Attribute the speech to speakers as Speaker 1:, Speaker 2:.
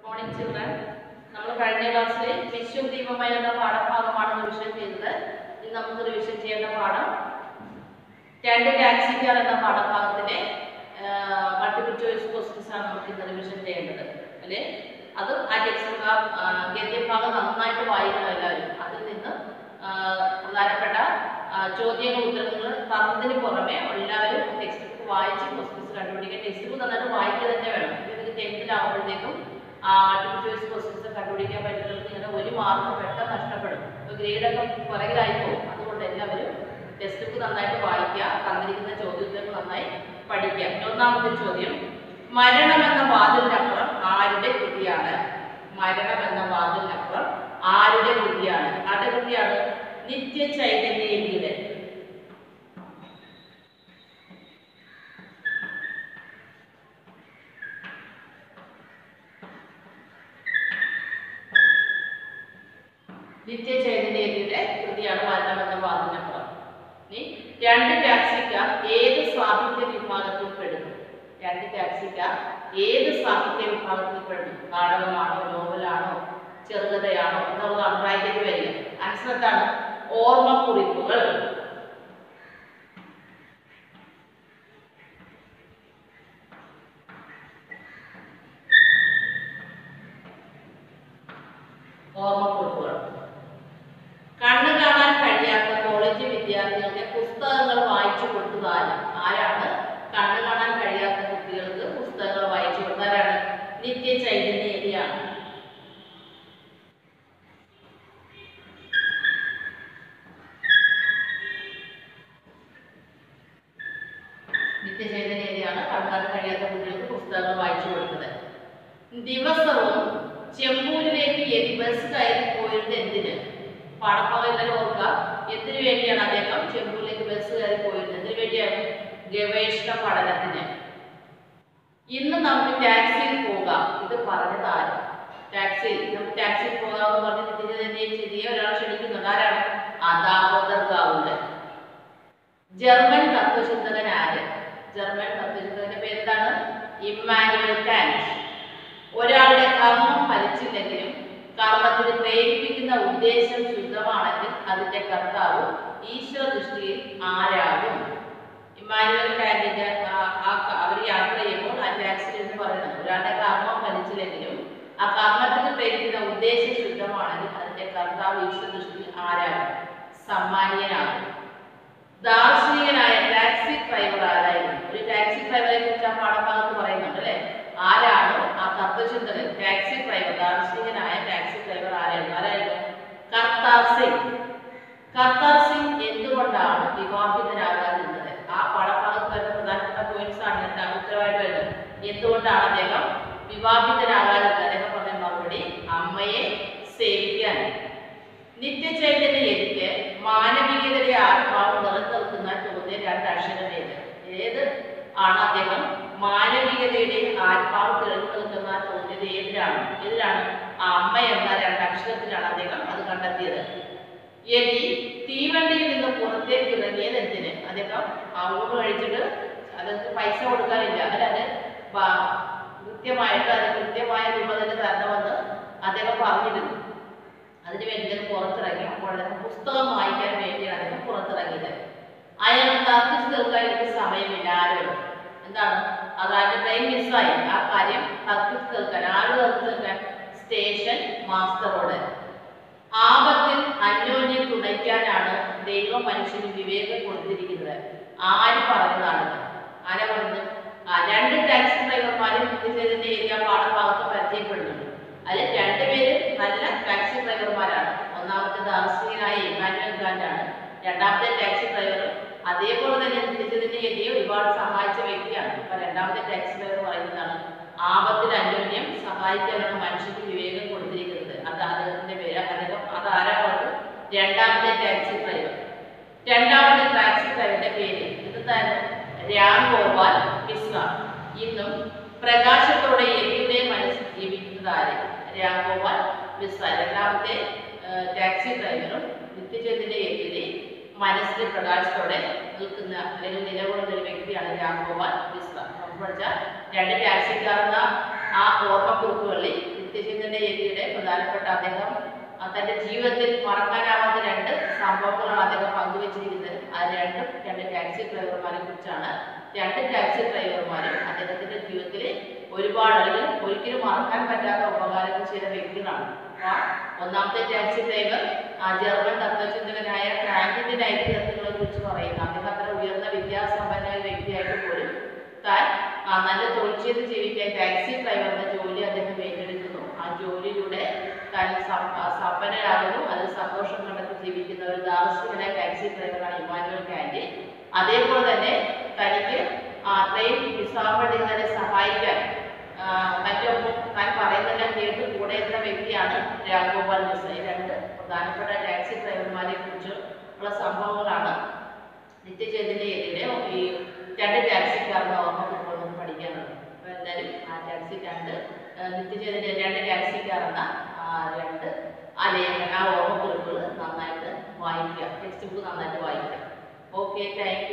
Speaker 1: morning children നമ്മൾ കഴിഞ്ഞ ക്ലാസ്സിൽ വിശ്വം ദീപമയ എന്ന പാഠഭാഗമാണ് റിവിഷൻ ചെയ്തത് ഇന്ന് നമുക്ക് റിവിഷൻ ചെയ്യേണ്ട പാഠം രണ്ട് ടാക്സിക്കാർ എന്ന പാഠഭാഗത്തിലെ മൾട്ടിപ്പിൾ ചോയ്സ് ക്വസ്റ്റ്യൻസ് ആണ് നമുക്ക് ഇന്ന് റിവിഷൻ ചെയ്യേണ്ടത് അല്ലേ അത് ആ ടെക്സ്റ്റ് ഗദ്യഭാഗം നന്നായിട്ട് വായിക്കണം എല്ലാവരും അതിൽ നിന്ന് ആ, പ്രധാനപ്പെട്ട ആ, ചോദ്യങ്ങൾ ഉത്തരങ്ങൾ തന്നതിന് പുറമെ എല്ലാവരും ടെക്സ്റ്റ് ബുക്ക് വായിച്ച് ക്വസ്റ്റ്യൻസ് കണ്ടുപിടിക്കുക ടെക്സ്റ്റ് ബുക്ക് നന്നായിട്ട് വായിക്കുക തന്നെ വേണം ഇത് ടെൻത്തിലാവുമ്പോഴത്തേക്കും മൾട്ടിപ്പിൾ ചോയ്സ് ക്വസ്റ്റ്യൻസ് കണ്ടുപിടിക്കാൻ പറ്റുന്നത് നിങ്ങളുടെ ഒരു മാർക്ക് പെട്ടെന്ന് നഷ്ടപ്പെടും ഇപ്പോൾ ഗ്രേഡൊക്കെ പുറകിലായി പോകും അതുകൊണ്ട് എല്ലാവരും ടെക്സ്റ്റ് ബുക്ക് നന്നായിട്ട് വായിക്കുക തന്നിരിക്കുന്ന ചോദ്യോത്തരങ്ങൾ നന്നായി പഠിക്കുക ഒന്നാമത്തെ ചോദ്യം മരണം എന്ന വാതിലിനപ്പുറം ആരുടെ കൃതിയാണ് മരണം എന്ന വാതിലിനപ്പുറം ആരുടെ കൃതിയാണ് ആരുടെ കൃതിയാണ് നിത്യ ചൈതന്യയുടെ നിത്യ ചൈതന്യയുടെ കൃതിയാണ് മരണം എന്ന വാതിലിനപ്പുറം ഇനി രണ്ട് ടാക്സിക്കാർ ഏത് സാഹിത്യ വിഭാഗത്തിൽ പെടുന്നു രണ്ട് ടാക്സിക്കാർ ഏത് സാഹിത്യ വിഭാഗത്തിൽ പെടുന്നു നാടകമാണോ നോവലാണോ ചെറുകഥയാണോ എന്നുള്ളതാണ് ബ്രാക്കറ്റ് വരിക ആൻസർ എന്താണ് ഓർമ്മക്കുറിപ്പുകൾ ഓർമ്മക്കുറിപ്പുകൾ കണ്ണു കാണാൻ കഴിയാത്ത കോളേജ് വിദ്യാർത്ഥികളുടെ പുസ്തകങ്ങൾ വായിച്ചു കൊടുത്തത് ആര് ആരാണ് കണ്ണു കാണാൻ കഴിയാത്ത കുട്ടികൾക്ക് പുസ്തകങ്ങൾ വായിച്ചു കൊടുത്തത് ആരാണ് നിത്യ ചൈതന്യയാണ് നിത്യ ചൈതന്യയാണ് കണ്ണു കാണാൻ കഴിയാത്ത കുട്ടികൾക്ക് പുസ്തകങ്ങൾ വായിച്ചു കൊടുത്തത് ദിവസവും ചെമ്പൂരിലേക്ക് എതി ബസ് കയറി പോയത് എന്തിന് പാടപ്പാകം എല്ലാവരും ഓർക്കുക എന്തിനു വേണ്ടിയാണ് അദ്ദേഹം ചെമ്പൂരിലേക്ക് ബസ് കയറി പോയത് എന്തിനു വേണ്ടിയാണ് ഗവേഷണ പഠനത്തിന് ഇന്ന് നമുക്ക് ടാക്സിയിൽ പോകാം ഇത് പറഞ്ഞത് ആര് ടാക്സിയിൽ നമുക്ക് ടാക്സിയിൽ പോകാമെന്ന് പറഞ്ഞ് നിത്യ തന്നെ ചെറിയ ഒരാൾ ക്ഷണിക്കുന്നുണ്ട് ആരാണ് ആ ദാമോദർ ഗാവുണ്ട് ജർമ്മൻ തത്വചിന്തകൻ ആര് ജർമ്മൻ തത്വചിന്തകന്റെ പേരെന്താണ് ഇമ്മാനുവൽ കാന്റ് ഒരാളുടെ കർമ്മം ഫലിച്ചില്ലെങ്കിലും കർമ്മത്തിന് പ്രേരിപ്പിക്കുന്ന ഉദ്ദേശം ശുദ്ധമാണെങ്കിൽ അതിന്റെ കർത്താവ് ഈശ്വര ദൃഷ്ടിയിൽ ആരാകും ഇമ്മാനുവൽ കാന്റിന്റെ അവർ യാത്ര ചെയ്യുമ്പോൾ ആ ടാക്സിൽ എന്ന് പറയുന്നത് ഒരാളുടെ കർമ്മം ഫലിച്ചില്ലെങ്കിലും ആ കർമ്മത്തിന് പ്രേരിപ്പിക്കുന്ന ഉദ്ദേശം ശുദ്ധമാണെങ്കിൽ അതിന്റെ കർത്താവ് ഈശ്വര ദൃഷ്ടിയിൽ ആരാകും സമ്മാനീയനാകും ദാർശനികനായ ടാക്സി ഡ്രൈവർ ആരായിരുന്നു ഒരു ടാക്സി ഡ്രൈവറെ കുറിച്ച് ആ പാഠഭാഗത്ത് പറയുന്നുണ്ട് അല്ലെ ആരാണ് ആ തത്വചിന്തകൻ ടാക്സി ഡ്രൈവർ ദാർശനികനായ ടാക്സി ഡ്രൈവർ ആരായിരുന്നു ആരായിരുന്നു കർത്താർ സിംഗ് കർത്താർ സിംഗ് എന്തുകൊണ്ടാണ് വിവാഹിതനാകാതിരുന്നത് ആ പാഠഭാഗത്ത് വരുന്ന പ്രധാനപ്പെട്ട പോയിന്റ്സ് ആണ് എന്താ ഉത്തരവായിട്ട് വരുന്നത് എന്തുകൊണ്ടാണ് അദ്ദേഹം വിവാഹിതനാകാതിരുന്നത് അദ്ദേഹം പറഞ്ഞ മറുപടി അമ്മയെ സേവിക്കാൻ നിത്യചൈതന്യ എനിക്ക് മാനവികതയുടെ ആത്മാവ് നിറനിൽക്കുന്ന ചോദ്യം രണ്ട് അക്ഷരമേത് ഏത് ആണ് അദ്ദേഹം മാനവികതയുടെ ആത്മാവ് തെളിഞ്ഞു നിൽക്കുന്ന ചോദ്യം ഏതിലാണ് ഏതിലാണ് ആ അമ്മ എന്ന രണ്ട് അക്ഷരത്തിലാണ് അദ്ദേഹം അത് കണ്ടെത്തിയത് എലി തീവണ്ടിയിൽ നിന്ന് പുറത്തേക്ക് ഇറങ്ങിയത് എന്തിന് അദ്ദേഹം ആ ഊണ് കഴിച്ചിട്ട് അതൊക്കെ പൈസ കൊടുക്കാനില്ല അല്ലാതെ കൃത്യമായിട്ട് അത് കൃത്യമായ രൂപ തന്നെ തരണമെന്ന് അദ്ദേഹം പറഞ്ഞിരുന്നു അതിനു വേണ്ടി അദ്ദേഹം പുറത്തിറങ്ങി അപ്പോൾ അദ്ദേഹം പുസ്തകം വായിക്കാൻ വേണ്ടിയാണ് അദ്ദേഹം പുറത്തിറങ്ങിയത് അയാൾ തർക്കിച്ചു തീർക്കാൻ എനിക്ക് സമയമില്ല ആരോട് എന്താണ് അതായത് ട്രെയിൻ മിസ്സായി ആ കാര്യം തർക്കിച്ചു തീർക്കാൻ ആരോട് തർക്കിച്ചു തീർക്കാൻ സ്റ്റേഷൻ മാസ്റ്ററോട് ആപത്തിൽ അന്യോന്യം തുണയ്ക്കാനാണ് ദൈവം മനുഷ്യന് വിവേകം കൊടുത്തിരിക്കുന്നത് ആര് പറഞ്ഞതാണിത് ആരാ പറഞ്ഞത് ആ രണ്ട് ടാക്സി ഡ്രൈവർമാരും നിത്യചൈതന്യ ഏരിയ പാഠഭാഗത്ത് പരിചയപ്പെടുന്നുണ്ട് അതിൽ രണ്ടുപേര് നല്ല ടാക്സി ഡ്രൈവർമാരാണ് ഒന്നാമത്തെ ദാർശനികനായ ഇമാനുവൽ ഗാന്റാണ് രണ്ടാമത്തെ ടാക്സി ഡ്രൈവർ അതേപോലെ തന്നെ നിത്യചൈതന്യ ഏരിയ ഒരുപാട് സഹായിച്ച വ്യക്തിയാണ് അപ്പൊ രണ്ടാമത്തെ ടാക്സി ഡ്രൈവർ പറയുന്നതാണ് ആപത്തിൽ അന്യോന്യം സഹായിക്കാനാണ് മനുഷ്യർക്ക് വിവേകം കൊടുത്തിരിക്കുന്നത് അത് അദ്ദേഹത്തിന്റെ പേര് അദ്ദേഹം അത് ആരാ പറഞ്ഞത് രണ്ടാമത്തെ ടാക്സി ഡ്രൈവർ രണ്ടാമത്തെ ടാക്സി ഡ്രൈവറിന്റെ പേര് എന്തായിരുന്നു രാം ഗോപാൽ മിശ്ര ഇന്നും പ്രകാശത്തോടെ എലിയുടെ മനസ്സിൽ ജീവിക്കുന്നത് ആര് രാം ഗോപാൽ മിശ്ര രണ്ടാമത്തെ ആ, ടാക്സി ഡ്രൈവറും നിത്യചൈതന്യ എലിയുടെ മനസ്സിൽ പ്രകാശത്തോടെ നിൽക്കുന്ന അല്ലെങ്കിൽ നിലകൊള്ളുന്ന ഒരു വ്യക്തിയാണ് രാംഗോപാൽ മിശ്ര നമുക്ക് പഠിച്ച രണ്ട് ടാക്സിക്കാരെന്ന ആ ഓർമ്മക്കുറിപ്പുകളിൽ നിത്യചൈതന്യ യതിയുടെ പ്രധാനപ്പെട്ട അദ്ദേഹം ആ, തന്റെ ജീവിതത്തിൽ മറക്കാനാവാത്ത രണ്ട് സംഭവങ്ങളാണ് അദ്ദേഹം പങ്കുവച്ചിരിക്കുന്നത് ആ രണ്ടും രണ്ട് ടാക്സി ഡ്രൈവർമാരെ കുറിച്ചാണ് രണ്ട് ടാക്സി ഡ്രൈവർമാരും അദ്ദേഹത്തിന്റെ ജീവിതത്തിൽ ഒരുപാട് അല്ലെങ്കിൽ ഒരിക്കലും മറക്കാൻ പറ്റാത്ത ഉപകാരങ്ങൾ ചെയ്ത വ്യക്തികളാണ് ആ ഒന്നാമത്തെ ടാക്സി ഡ്രൈവർ ആ ജർമ്മൻ തത്വചിന്തകനായ ഫ്രാങ്കിന്റെ നൈതികത്വങ്ങളെ കുറിച്ച് പറയുന്നു അദ്ദേഹം അത്ര ഉയർന്ന വിദ്യാസമ്പന്നമായ വ്യക്തിയായിട്ട് പോലും താൻ ആ, നല്ല തൊഴിൽ ചെയ്ത് ജീവിക്കാൻ ടാക്സി ഡ്രൈവറുടെ ജോലി അദ്ദേഹം ഏറ്റെടുക്കുന്നു ആ ജോലിയിലൂടെ താൻ സം- ആ, സമ്പന്നരാകുന്നു അതിൽ സന്തോഷം കണ്ടെത്തി ജീവിക്കുന്ന ഒരു ദാർശനികനായ ടാക്സി ഡ്രൈവറാണ് ഇമാനുവൽ കാൻഡി അതേപോലെ തന്നെ തനിക്ക് ആ ട്രെയിൻ മിസ്സാവേണ്ടി തന്നെ സഹായിക്കാൻ ആ, മറ്റൊപ്പം താൻ പറയുന്നതെല്ലാം കേട്ട് കൂടെ എത്തുന്ന വ്യക്തിയാണ് രാഘഗോപാൽ മിശ്ര ഈ രണ്ട് പ്രധാനപ്പെട്ട ടാക്സി ഡ്രൈവർമാരെ കുറിച്ച് ഉള്ള സംഭവങ്ങളാണ് നിത്യചൈതന്യയുടെ ഈ രണ്ട് ടാക്സിക്കാരുടെ ഓർമ്മ ഇപ്പോൾ നമുക്ക് പഠിക്കാനുള്ളത് അപ്പോൾ എന്തായാലും ആ ടാക്സി രണ്ട് ആ, നിത്യചൈതന്യ രണ്ട് ടാക്സിക്കാരെന്ന ആ രണ്ട് ആ ലേഖന ആ ഓർമ്മക്കുറിപ്പുകൾ നന്നായിട്ട് വായിക്കുക ടെക്സ്റ്റ് ബുക്ക് നന്നായിട്ട് വായിക്കുക ഓക്കെ താങ്ക്